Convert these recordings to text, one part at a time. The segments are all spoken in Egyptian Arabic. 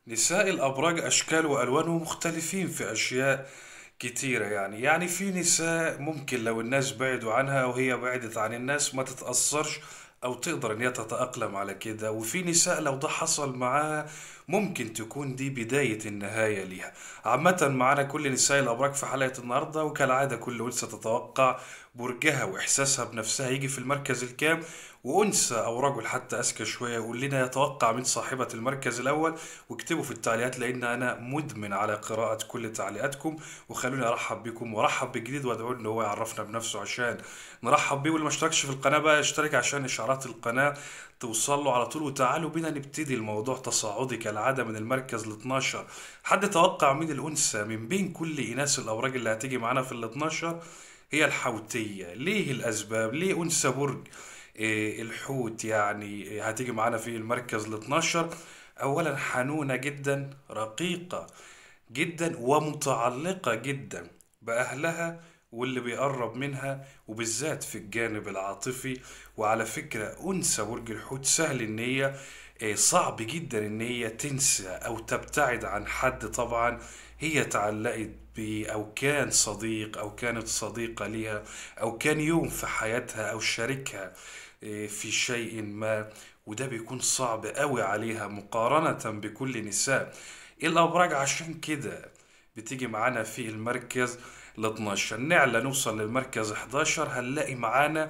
نساء الأبراج أشكال وألوان ومختلفين في أشياء كتيرة يعني يعني في نساء ممكن لو الناس بعدوا عنها أو هي بعدت عن الناس ما تتأثرش أو تقدر إن هي تتأقلم على كده وفي نساء لو ده حصل معاها ممكن تكون دي بداية النهاية ليها عامة معانا كل نساء الأبراج في حلقة النهاردة وكالعادة كل أنثى تتوقع برجها وإحساسها بنفسها يجي في المركز الكام وأنثى أو رجل حتى أذكى شوية يقول لنا يتوقع من صاحبة المركز الأول واكتبوا في التعليقات لأن أنا مدمن على قراءة كل تعليقاتكم وخلوني أرحب بكم وأرحب بالجديد وأدعو إن هو يعرفنا بنفسه عشان نرحب بيه واللي ما اشتركش في القناة بقى اشترك عشان إشعارات القناة توصل له على طول وتعالوا بينا نبتدي الموضوع تصاعدي كالعادة من المركز ال 12 حد توقع مين الأنثى من بين كل إناث الأوراق اللي هتيجي معانا في ال 12 هي الحوتية ليه الأسباب ليه أنثى برج إيه الحوت يعني إيه هتيجي معانا في المركز ال 12 أولا حنونة جدا رقيقة جدا ومتعلقة جدا بأهلها واللي بيقرب منها وبالذات في الجانب العاطفي وعلى فكرة أنثى برج الحوت سهل إن هي إيه، صعب جدا إن هي تنسى أو تبتعد عن حد طبعا هي اتعلقت بيه أو كان صديق أو كانت صديقة ليها أو كان يوم في حياتها أو شاركها إيه، في شيء ما وده بيكون صعب قوي عليها مقارنة بكل نساء الأبراج عشان كده بتيجي معانا في المركز ال 12 نعلى نوصل للمركز 11 هنلاقي معانا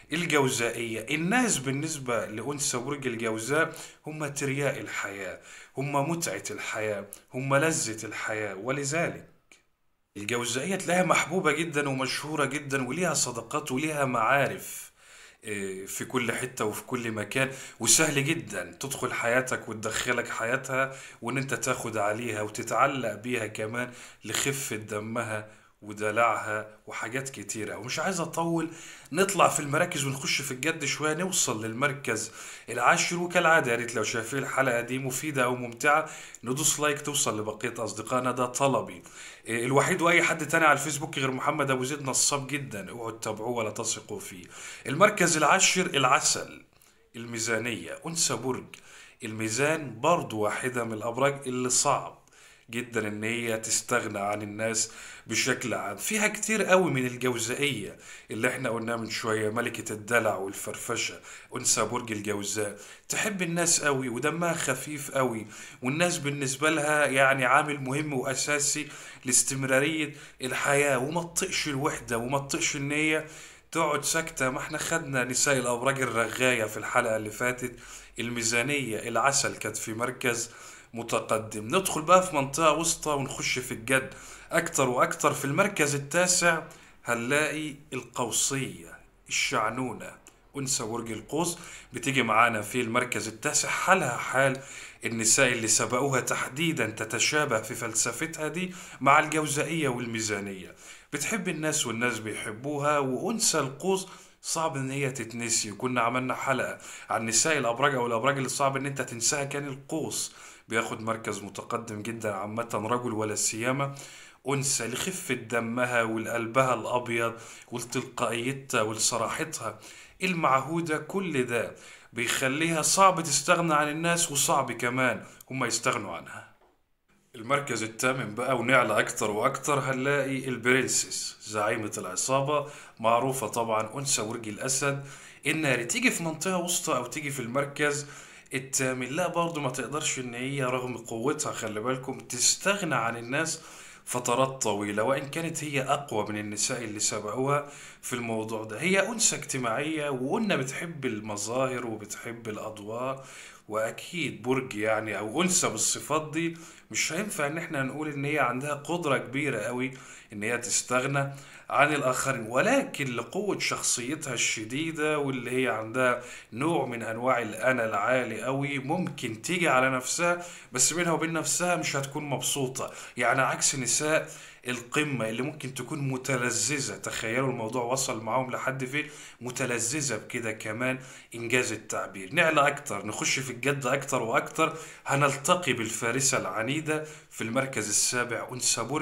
الجوزائية الناس بالنسبة لأنثى برج الجوزاء هم ترياء الحياة هم متعة الحياة هم لذة الحياة ولذلك الجوزائية تلاقيها محبوبة جدا ومشهورة جدا وليها صداقات وليها معارف إيه، في كل حتة وفي كل مكان وسهل جدا تدخل حياتك وتدخلك حياتها وان انت تاخد عليها وتتعلق بيها كمان لخفة دمها ودلعها وحاجات كتيرة ومش عايز اطول نطلع في المراكز ونخش في الجد شوية نوصل للمركز العاشر وكالعادة يا ريت لو شايفين الحلقة دي مفيدة او ممتعة ندوس لايك توصل لبقية اصدقائنا ده طلبي إيه، الوحيد واي حد تاني على الفيسبوك غير محمد ابو زيد نصاب جدا اوعوا تتابعوه ولا تثقوا فيه المركز العاشر العسل الميزانية أنثى برج الميزان برضو واحدة من الأبراج اللي صعب جدا ان هي تستغنى عن الناس بشكل عام فيها كتير قوي من الجوزائية اللي احنا قلناه من شوية ملكة الدلع والفرفشة انثى برج الجوزاء تحب الناس قوي ودمها خفيف قوي والناس بالنسبة لها يعني عامل مهم واساسي لاستمرارية الحياة وما تطقش الوحدة وما تطقش ان هي تقعد ساكتة ما احنا خدنا نساء الأبراج الرغاية في الحلقة اللي فاتت الميزانية العسل كانت في مركز متقدم ندخل بقى في منطقة وسطى ونخش في الجد أكتر وأكتر في المركز التاسع هنلاقي القوسية الشعنونة أنثى برج القوس بتيجي معانا في المركز التاسع حالها حال النساء اللي سبقوها تحديدا تتشابه في فلسفتها دي مع الجوزائية والميزانية بتحب الناس والناس بيحبوها وأنثى القوس صعب ان هي تتنسي وكنا عملنا حلقة عن نساء الابراج او الابراج اللي صعب ان انت تنساها كان القوس بياخد مركز متقدم جدا عامة رجل ولا سيما أنثى لخفة دمها والقلبها الأبيض ولتلقائيتها ولصراحتها المعهودة كل ده بيخليها صعب تستغنى عن الناس وصعب كمان هما يستغنوا عنها المركز الثامن بقى ونعلى أكتر وأكتر هنلاقي البرنسس زعيمة العصابة معروفة طبعا أنثى برج الأسد إنها تيجي في منطقة وسطى أو تيجي في المركز التامن لا برضه ما تقدرش إن هي رغم قوتها خلي بالكم تستغنى عن الناس فترات طويلة وإن كانت هي أقوى من النساء اللي سبقوها في الموضوع ده هي أنثى اجتماعية وقلنا بتحب المظاهر وبتحب الأضواء وأكيد برج يعني أو أنثى بالصفات دي مش هينفع إن احنا نقول إن هي عندها قدرة كبيرة قوي إن هي تستغنى عن الآخرين ولكن لقوة شخصيتها الشديدة واللي هي عندها نوع من أنواع الأنا العالي قوي ممكن تيجي على نفسها بس بينها وبين نفسها مش هتكون مبسوطة يعني عكس نساء القمة اللي ممكن تكون متلذذة تخيلوا الموضوع وصل معاهم لحد فين متلذذة بكده كمان إنجاز التعبير نعلى أكتر نخش في الجد أكتر وأكتر هنلتقي بالفارسة العنيدة في المركز السابع أنثى برج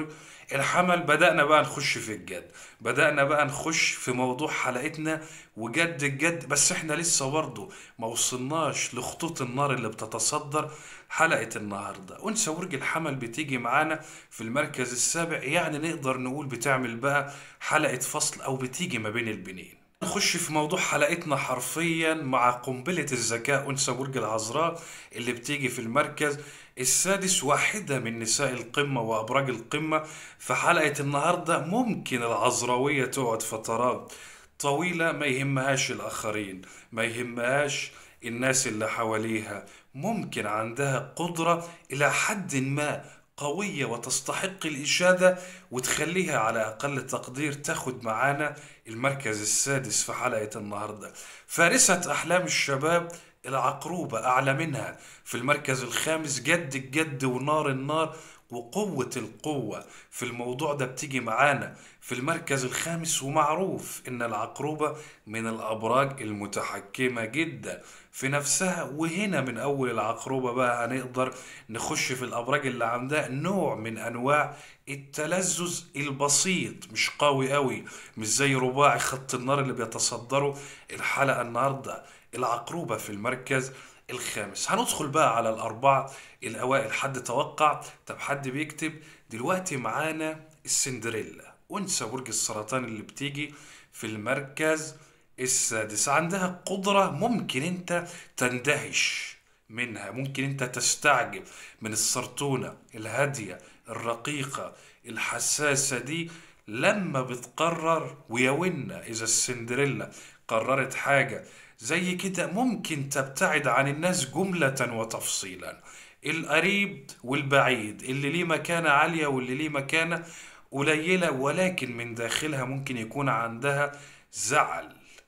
الحمل بدأنا بقى نخش في الجد بدأنا بقى نخش في موضوع حلقتنا وجد الجد بس احنا لسه برضه ما وصلناش لخطوط النار اللي بتتصدر حلقة النهاردة أنثى برج الحمل بتيجي معانا في المركز السابع يعني نقدر نقول بتعمل بقى حلقة فصل أو بتيجي ما بين البنين نخش في موضوع حلقتنا حرفيا مع قنبلة الذكاء أنثى برج العذراء اللي بتيجي في المركز السادس واحدة من نساء القمة وأبراج القمة في حلقة النهاردة ممكن العذراوية تقعد فترات طويلة ما يهمهاش الآخرين ما يهمهاش الناس اللي حواليها ممكن عندها قدرة إلى حد ما قوية وتستحق الإشادة وتخليها على أقل تقدير تاخد معانا المركز السادس في حلقة النهاردة فارسة أحلام الشباب العقروبة أعلى منها في المركز الخامس جد الجد ونار النار وقوة القوة في الموضوع ده بتيجي معانا في المركز الخامس ومعروف إن العقروبة من الأبراج المتحكمة جدا في نفسها وهنا من أول العقروبة بقى هنقدر نخش في الأبراج اللي عندها نوع من أنواع التلذذ البسيط مش قوي قوي مش زي رباعي خط النار اللي بيتصدروا الحلقة النهاردة العقروبة في المركز الخامس هندخل بقى على الأربعة الأوائل حد توقع طب حد بيكتب دلوقتي معانا السندريلا أنثى برج السرطان اللي بتيجي في المركز السادس عندها قدرة ممكن أنت تندهش منها ممكن أنت تستعجب من السرطونة الهادية الرقيقة الحساسة دي لما بتقرر ويونا إذا السندريلا قررت حاجة زي كده ممكن تبتعد عن الناس جملة وتفصيلا القريب والبعيد اللي ليه مكانة عالية واللي ليه مكانة قليلة ولكن من داخلها ممكن يكون عندها زعل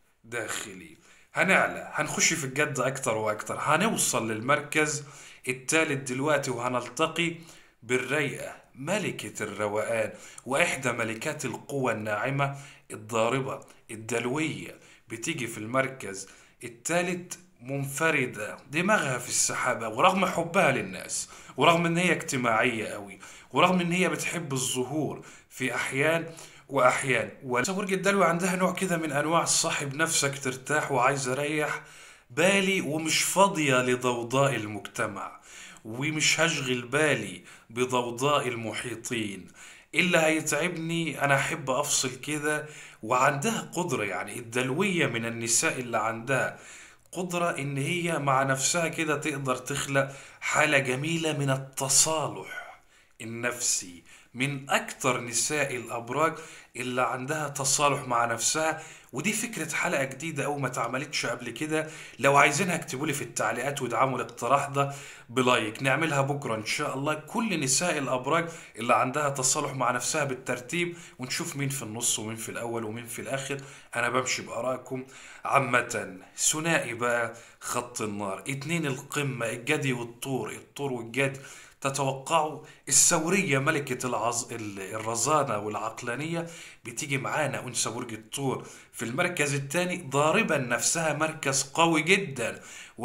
داخلي هنعلى هنخش في الجد أكتر وأكتر هنوصل للمركز التالت دلوقتي وهنلتقي بالرايقة ملكة الروقان وإحدى ملكات القوة الناعمة الضاربة الدلوية بتيجي في المركز التالت منفردة دماغها في السحابة ورغم حبها للناس ورغم ان هي اجتماعية قوي ورغم ان هي بتحب الظهور في احيان واحيان وبرج الدلو عندها نوع كده من انواع صاحب نفسك ترتاح وعايز اريح بالي ومش فاضية لضوضاء المجتمع ومش هشغل بالي بضوضاء المحيطين اللي هيتعبني انا احب افصل كده وعندها قدرة يعني الدلوية من النساء اللي عندها قدرة ان هي مع نفسها كده تقدر تخلق حالة جميلة من التصالح النفسي من اكتر نساء الابراج اللي عندها تصالح مع نفسها ودي فكرة حلقة جديدة أو ما اتعملتش قبل كده لو عايزينها اكتبوا لي في التعليقات وادعموا الاقتراح ده بلايك نعملها بكرة إن شاء الله كل نساء الأبراج اللي عندها تصالح مع نفسها بالترتيب ونشوف مين في النص ومين في الأول ومين في الآخر أنا بمشي بآرائكم عامة ثنائي بقى خط النار اتنين القمة الجدي والطور الطور والجدي تتوقعوا الثورية ملكة العز... الرزانة والعقلانية بتيجي معانا أنثى برج الطور في المركز الثاني ضاربا نفسها مركز قوي جدا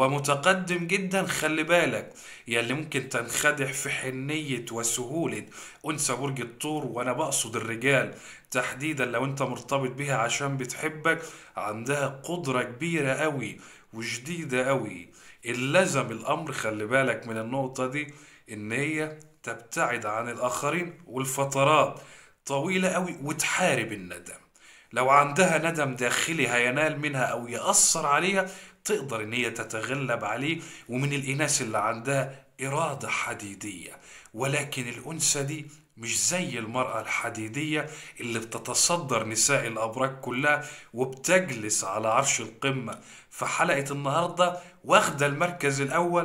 ومتقدم جدا خلي بالك يلي ممكن تنخدع في حنية وسهولة أنثى برج الطور وأنا بقصد الرجال تحديدا لو أنت مرتبط بيها عشان بتحبك عندها قدرة كبيرة قوي وجديدة قوي اللزم الأمر خلي بالك من النقطة دي ان هي تبتعد عن الاخرين والفترات طويلة قوي وتحارب الندم لو عندها ندم داخلي هينال منها او يأثر عليها تقدر ان هي تتغلب عليه ومن الاناث اللي عندها ارادة حديدية ولكن الانثى دي مش زي المرأة الحديدية اللي بتتصدر نساء الأبراج كلها وبتجلس على عرش القمة في حلقة النهاردة واخدة المركز الأول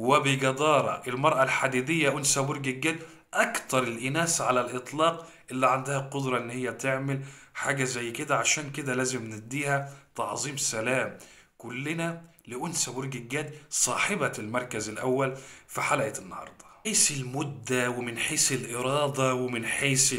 وبجدارة المرأة الحديدية أنثى برج الجد أكتر الإناث على الإطلاق اللي عندها قدرة إن هي تعمل حاجة زي كده عشان كده لازم نديها تعظيم سلام كلنا لأنثى برج الجد صاحبة المركز الأول في حلقة النهاردة حيث المدة ومن حيث الإرادة ومن حيث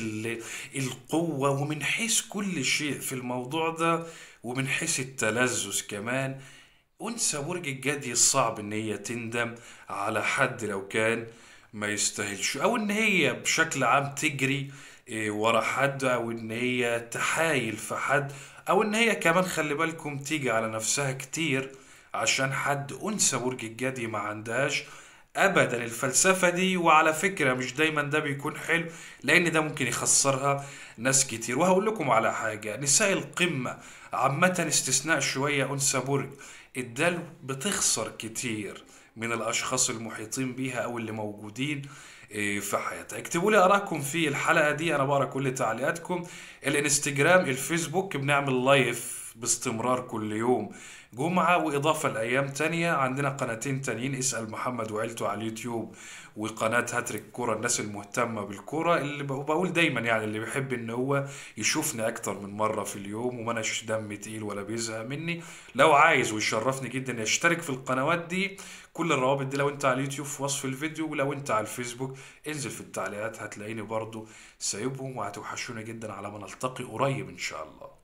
القوة ومن حيث كل شيء في الموضوع ده ومن حيث التلذذ كمان أنثى برج الجدي صعب إن هي تندم على حد لو كان ما يستاهلش أو إن هي بشكل عام تجري إيه، ورا حد او ان هي تحايل في حد او ان هي كمان خلي بالكم تيجي على نفسها كتير عشان حد انثى برج الجدي ما عندهاش ابدا الفلسفة دي وعلى فكرة مش دايما ده بيكون حلو لان ده ممكن يخسرها ناس كتير وهقول لكم على حاجة نساء القمة عامة استثناء شوية انثى برج الدلو بتخسر كتير من الاشخاص المحيطين بيها او اللي موجودين إيه، في حياتها اكتبوا لي ارائكم في الحلقة دي انا بقرا كل تعليقاتكم الانستجرام الفيسبوك بنعمل لايف باستمرار كل يوم جمعة وإضافة لأيام تانية عندنا قناتين تانيين اسأل محمد وعيلته على اليوتيوب وقناة هاتريك كورة الناس المهتمة بالكورة اللي بق- بقول دايما يعني اللي بيحب إن هو يشوفني أكتر من مرة في اليوم وما أناش دم تقيل ولا بيزهق مني لو عايز ويشرفني جدا يشترك في القنوات دي كل الروابط دي لو أنت على اليوتيوب في وصف الفيديو ولو أنت على الفيسبوك انزل في التعليقات هتلاقيني برضو سايبهم وهتوحشوني جدا على ما نلتقي قريب إن شاء الله